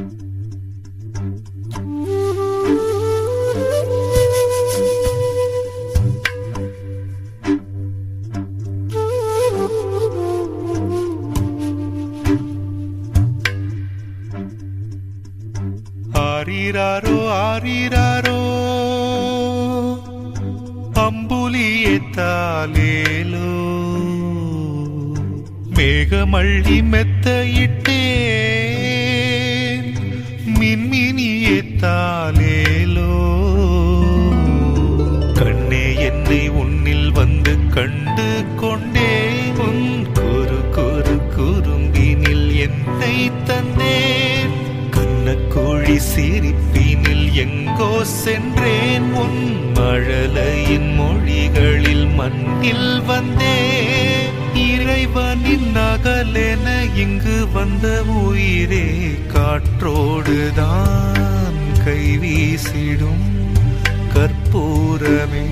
ஆரிராரோ ஆரிராரோ அம்புலியே தாலேலோ மேகமள்ளி மெத்தையிட்டேன் மின்மினியே தாலேலோ கண்ணே என்னை உன்னில் வந்து கண்டு கொண்டே உன் குறு குறு குறும்பினில் என்னை தந்தேன் கண்ணக்கோழி சிரிப்பினில் எங்கோ சென்றேன் உன் மழலையின் மொழிகளில் மண்ணில் வந்தேன் இறைவனின் நகலென இங்கு வந்த உயிரே காற்றோடுதான் கை வீசிடும் கற்பூரமே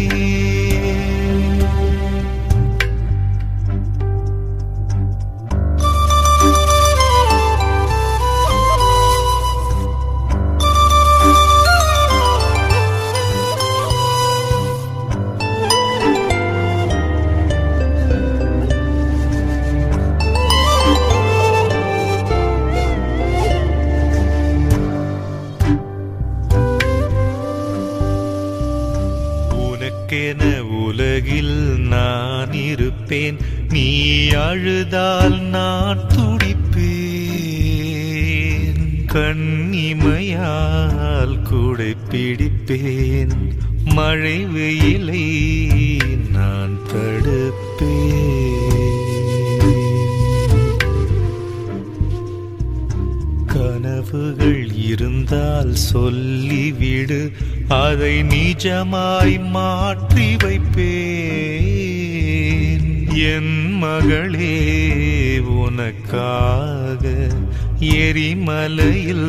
உனக்கென உலகில் நான் இருப்பேன் நீ அழுதால் நான் துடிப்பேன் கண்ணிமையால் கூடை பிடிப்பேன் மழை வெயிலை நான் தடுப்பேன் கனவுகள் இருந்தால் சொல்லிவிடு அதை நிஜமாய் மாற்றி வைப்பேன் என் மகளே உனக்காக எரிமலையில்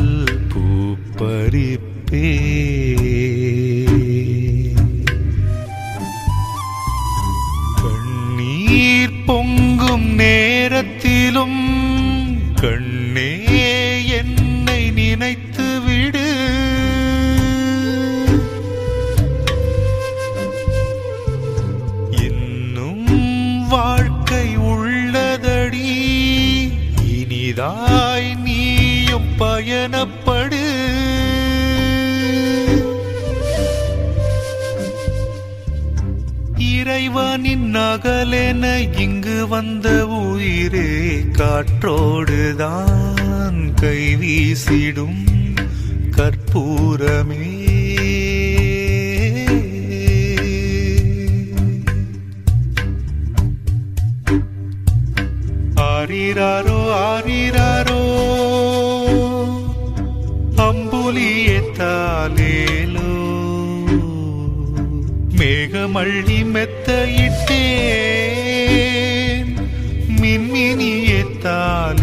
பூப்பறிப்பேன் கண்ணீர் பொங்கும் நேரத்திலும் கண்ணே என்னை நினைத்து விடு இன்னும் வாழ்க்கை உள்ளதடி இனிதாய் நீயும் பயணப்படு இறைவனின் நகலென இங்கு வந்த உயிரே காற்றோடுதான் கை வீசிடும் கற்பூரமே ஆரிராரோ ஆரிராரோ அம்புலியே தாலேலோ மேகமள்ளி மெத்தையிட்டேன் மின்மினியே தாலே